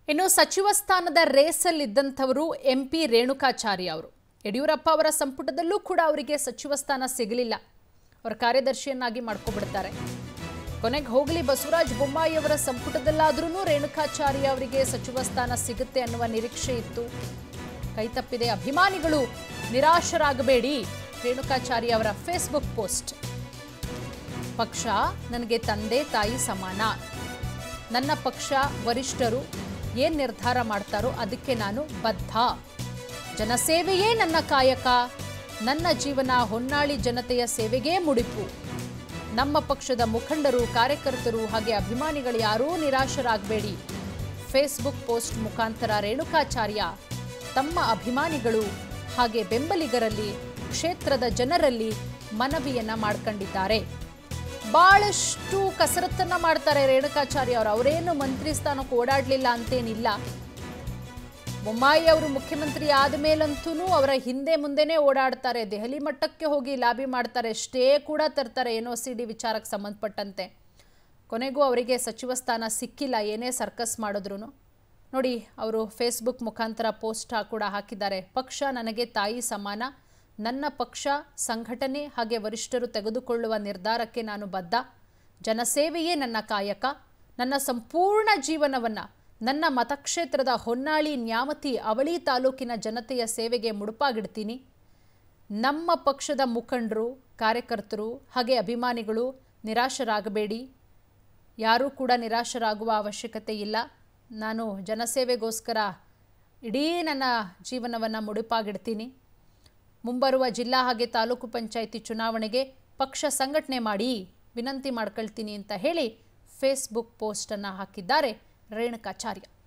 ಇನ್ನು ಸಚಿವ ಸ್ಥಾನದ ರೇಸಲ್ಲಿದ್ದಂಥವರು ಎಂ ಪಿ ರೇಣುಕಾಚಾರ್ಯ ಅವರು ಯಡಿಯೂರಪ್ಪ ಅವರ ಸಂಪುಟದಲ್ಲೂ ಕೂಡ ಅವರಿಗೆ ಸಚಿವ ಸ್ಥಾನ ಸಿಗಲಿಲ್ಲ ಅವರ ಕಾರ್ಯದರ್ಶಿಯನ್ನಾಗಿ ಮಾಡ್ಕೊಬಿಡ್ತಾರೆ ಕೊನೆಗೆ ಹೋಗಲಿ ಬಸವರಾಜ ಬೊಮ್ಮಾಯಿ ಅವರ ಸಂಪುಟದಲ್ಲಾದ್ರೂ ರೇಣುಕಾಚಾರ್ಯ ಅವರಿಗೆ ಸಚಿವ ಸ್ಥಾನ ಸಿಗುತ್ತೆ ಅನ್ನುವ ನಿರೀಕ್ಷೆ ಇತ್ತು ಕೈತಪ್ಪಿದೆ ಅಭಿಮಾನಿಗಳು ನಿರಾಶರಾಗಬೇಡಿ ರೇಣುಕಾಚಾರ್ಯ ಅವರ ಫೇಸ್ಬುಕ್ ಪೋಸ್ಟ್ ಪಕ್ಷ ನನಗೆ ತಂದೆ ತಾಯಿ ಸಮಾನ ನನ್ನ ಪಕ್ಷ ವರಿಷ್ಠರು ಏನು ನಿರ್ಧಾರ ಮಾಡ್ತಾರೋ ಅದಕ್ಕೆ ನಾನು ಬದ್ಧ ಜನಸೇವೆಯೇ ನನ್ನ ಕಾಯಕ ನನ್ನ ಜೀವನ ಹೊನ್ನಾಳಿ ಜನತೆಯ ಸೇವೆಗೇ ಮುಡಿಪು ನಮ್ಮ ಪಕ್ಷದ ಮುಖಂಡರು ಕಾರ್ಯಕರ್ತರು ಹಾಗೆ ಅಭಿಮಾನಿಗಳು ಯಾರೂ ನಿರಾಶರಾಗಬೇಡಿ ಫೇಸ್ಬುಕ್ ಪೋಸ್ಟ್ ಮುಖಾಂತರ ರೇಣುಕಾಚಾರ್ಯ ತಮ್ಮ ಅಭಿಮಾನಿಗಳು ಹಾಗೆ ಬೆಂಬಲಿಗರಲ್ಲಿ ಕ್ಷೇತ್ರದ ಜನರಲ್ಲಿ ಮನವಿಯನ್ನ ಮಾಡ್ಕೊಂಡಿದ್ದಾರೆ ಬಹಳಷ್ಟು ಕಸರತ್ತನ್ನ ಮಾಡ್ತಾರೆ ರೇಣುಕಾಚಾರ್ಯ ಅವರು ಅವರೇನು ಮಂತ್ರಿ ಸ್ಥಾನಕ್ಕೆ ಓಡಾಡ್ಲಿಲ್ಲ ಅಂತೇನಿಲ್ಲ ಬೊಮ್ಮಾಯಿ ಅವರು ಮುಖ್ಯಮಂತ್ರಿ ಆದ ಮೇಲಂತೂ ಅವರ ಹಿಂದೆ ಮುಂದೆನೇ ಓಡಾಡ್ತಾರೆ ದೆಹಲಿ ಮಟ್ಟಕ್ಕೆ ಹೋಗಿ ಲಾಬಿ ಮಾಡ್ತಾರೆ ಸ್ಟೇ ಕೂಡ ತರ್ತಾರೆ ಏನೋ ಸಿ ಡಿ ವಿಚಾರಕ್ಕೆ ಸಂಬಂಧಪಟ್ಟಂತೆ ಕೊನೆಗೂ ಅವರಿಗೆ ಸಚಿವ ಸ್ಥಾನ ಸಿಕ್ಕಿಲ್ಲ ಏನೇ ಸರ್ಕಸ್ ಮಾಡಿದ್ರು ನೋಡಿ ಅವರು ಫೇಸ್ಬುಕ್ ಮುಖಾಂತರ ಪೋಸ್ಟ್ ಕೂಡ ಹಾಕಿದ್ದಾರೆ ಪಕ್ಷ ನನಗೆ ತಾಯಿ ಸಮಾನ ನನ್ನ ಪಕ್ಷ ಸಂಘಟನೆ ಹಾಗೆ ವರಿಷ್ಠರು ತೆಗೆದುಕೊಳ್ಳುವ ನಿರ್ಧಾರಕ್ಕೆ ನಾನು ಬದ್ಧ ಜನಸೇವೆಯೇ ನನ್ನ ಕಾಯಕ ನನ್ನ ಸಂಪೂರ್ಣ ಜೀವನವನ್ನು ನನ್ನ ಮತಕ್ಷೇತ್ರದ ಹೊನ್ನಾಳಿ ನ್ಯಾಮತಿ ಅವಳಿ ತಾಲೂಕಿನ ಜನತೆಯ ಸೇವೆಗೆ ಮುಡುಪಾಗಿಡ್ತೀನಿ ನಮ್ಮ ಪಕ್ಷದ ಮುಖಂಡರು ಕಾರ್ಯಕರ್ತರು ಹಾಗೆ ಅಭಿಮಾನಿಗಳು ನಿರಾಶರಾಗಬೇಡಿ ಯಾರೂ ಕೂಡ ನಿರಾಶರಾಗುವ ಅವಶ್ಯಕತೆ ಇಲ್ಲ ನಾನು ಜನಸೇವೆಗೋಸ್ಕರ ಇಡೀ ನನ್ನ ಜೀವನವನ್ನು ಮುಡುಪಾಗಿಡ್ತೀನಿ ಮುಂಬರುವ ಜಿಲ್ಲಾ ಹಾಗೆ ತಾಲೂಕು ಪಂಚಾಯಿತಿ ಚುನಾವಣೆಗೆ ಪಕ್ಷ ಸಂಘಟನೆ ಮಾಡಿ ವಿನಂತಿ ಮಾಡ್ಕೊಳ್ತೀನಿ ಅಂತ ಹೇಳಿ ಫೇಸ್ಬುಕ್ ಪೋಸ್ಟನ್ನು ಹಾಕಿದ್ದಾರೆ ರೇಣುಕಾಚಾರ್ಯ